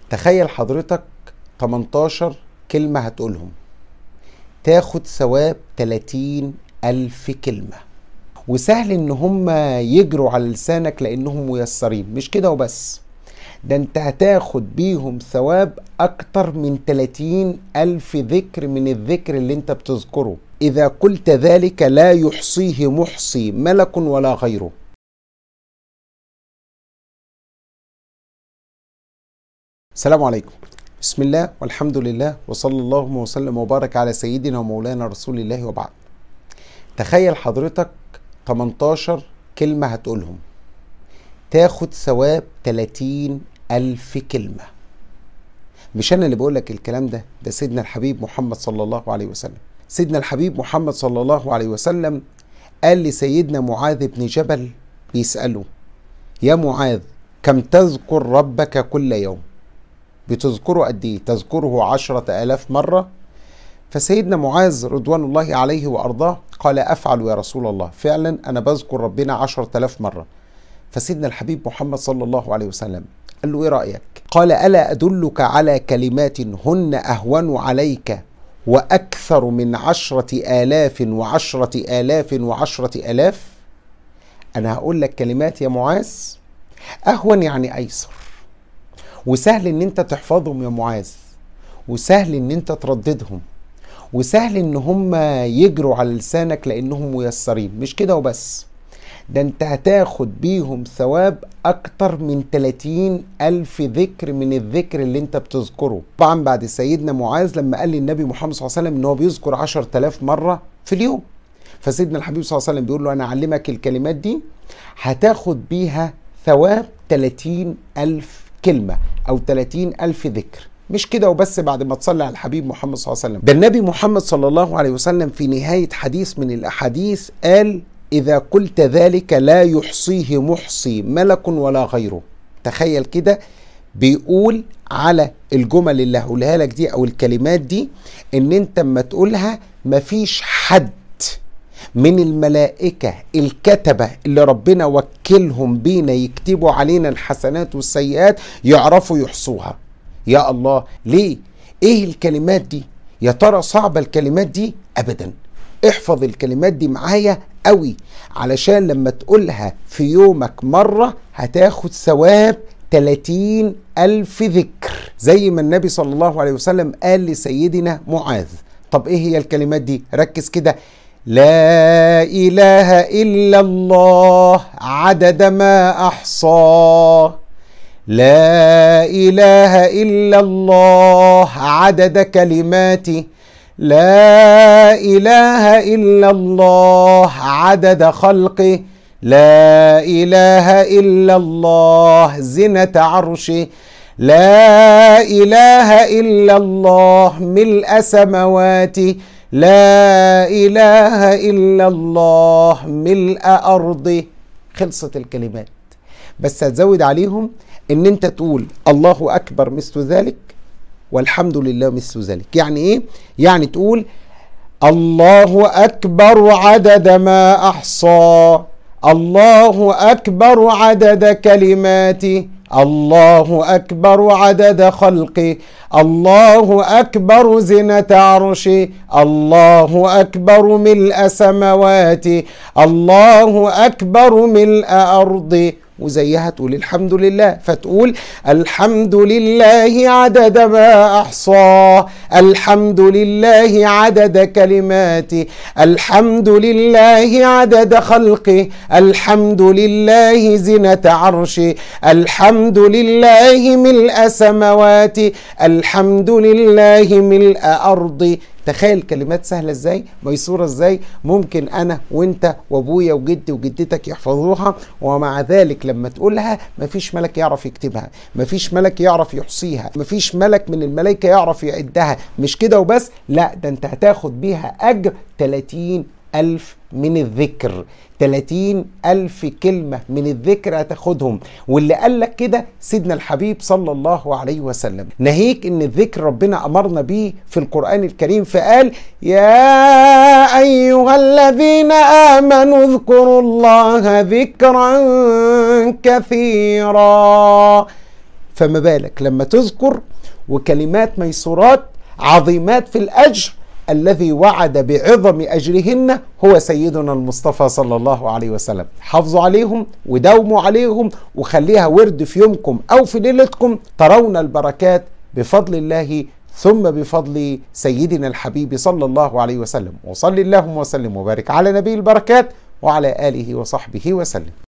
تخيل حضرتك 18 كلمة هتقولهم تاخد ثواب 30 ألف كلمة وسهل ان هم يجروا على لسانك لانهم ميسرين مش كده وبس ده انت هتاخد بيهم ثواب اكتر من 30 الف ذكر من الذكر اللي انت بتذكره اذا قلت ذلك لا يحصيه محصي ملك ولا غيره السلام عليكم بسم الله والحمد لله وصلى الله وسلم وبارك على سيدنا ومولانا رسول الله وبعد تخيل حضرتك 18 كلمة هتقولهم تاخد ثواب 30 ألف كلمة مش أنا اللي بقولك الكلام ده ده سيدنا الحبيب محمد صلى الله عليه وسلم سيدنا الحبيب محمد صلى الله عليه وسلم قال لسيدنا معاذ بن جبل بيسأله يا معاذ كم تذكر ربك كل يوم بتذكره قد ايه تذكره عشرة آلاف مرة فسيدنا معاذ رضوان الله عليه وأرضاه قال أفعل يا رسول الله فعلا أنا بذكر ربنا عشرة آلاف مرة فسيدنا الحبيب محمد صلى الله عليه وسلم قال له إيه رأيك قال ألا أدلك على كلمات هن أهون عليك وأكثر من عشرة آلاف وعشرة آلاف وعشرة آلاف أنا هقول لك كلمات يا معاذ أهون يعني أيسر وسهل ان انت تحفظهم يا معاذ وسهل ان انت ترددهم وسهل ان هم يجروا على لسانك لانهم ميسرين مش كده وبس ده انت هتاخد بيهم ثواب اكتر من 30 الف ذكر من الذكر اللي انت بتذكره طبعا بعد سيدنا معاذ لما قال للنبي محمد صلى الله عليه وسلم ان هو بيذكر 10000 مرة في اليوم فسيدنا الحبيب صلى الله عليه وسلم بيقول له انا اعلمك الكلمات دي هتاخد بيها ثواب 30 الف كلمة أو 30 ألف ذكر مش كده وبس بعد ما تصلي على الحبيب محمد صلى الله عليه وسلم ده النبي محمد صلى الله عليه وسلم في نهاية حديث من الأحاديث قال إذا قلت ذلك لا يحصيه محصي ملك ولا غيره تخيل كده بيقول على الجمل اللي هقولها لك دي أو الكلمات دي إن أنت اما تقولها مفيش حد من الملائكة الكتبة اللي ربنا وكلهم بينا يكتبوا علينا الحسنات والسيئات يعرفوا يحصوها يا الله ليه ايه الكلمات دي يا ترى صعبة الكلمات دي ابدا احفظ الكلمات دي معايا قوي علشان لما تقولها في يومك مرة هتاخد ثواب 30 ألف ذكر زي ما النبي صلى الله عليه وسلم قال لسيدنا معاذ طب ايه هي الكلمات دي ركز كده لا اله الا الله عدد ما احصاه لا اله الا الله عدد كلماتي لا اله الا الله عدد خلقي لا اله الا الله زنه عرشي لا اله الا الله ملء سمواتي لا اله الا الله ملء ارضي خلصت الكلمات بس هتزود عليهم ان انت تقول الله اكبر مثل ذلك والحمد لله مثل ذلك يعني ايه يعني تقول الله اكبر عدد ما احصى الله اكبر عدد كلماتي الله اكبر عدد خلقي الله اكبر زنه عرشي الله اكبر ملء سمواتي الله اكبر ملء ارضي وزيها تقول الحمد لله فتقول الحمد لله عدد ما احصاه الحمد لله عدد كلماتي الحمد لله عدد خلقي الحمد لله زنة عرشي الحمد لله ملء سمواتي الحمد لله ملء ارضي تخيل كلمات سهله ازاي ميسوره ازاي ممكن انا وانت وابويا وجدي وجدتك يحفظوها ومع ذلك لما تقولها مفيش ملك يعرف يكتبها مفيش ملك يعرف يحصيها مفيش ملك من الملائكه يعرف يعدها مش كده وبس لا ده انت هتاخد بيها اجر 30 ألف من الذكر 30 ألف كلمة من الذكر هتاخدهم واللي قال لك كده سيدنا الحبيب صلى الله عليه وسلم ناهيك ان الذكر ربنا أمرنا بيه في القرآن الكريم فقال يا أيها الذين آمنوا اذكروا الله ذكرا كثيرا فما بالك لما تذكر وكلمات ميسورات عظيمات في الأجر الذي وعد بعظم أجرهن هو سيدنا المصطفى صلى الله عليه وسلم حافظوا عليهم وداوموا عليهم وخليها ورد في يومكم أو في ليلتكم ترون البركات بفضل الله ثم بفضل سيدنا الحبيب صلى الله عليه وسلم وصل اللهم وسلم وبارك على نبي البركات وعلى آله وصحبه وسلم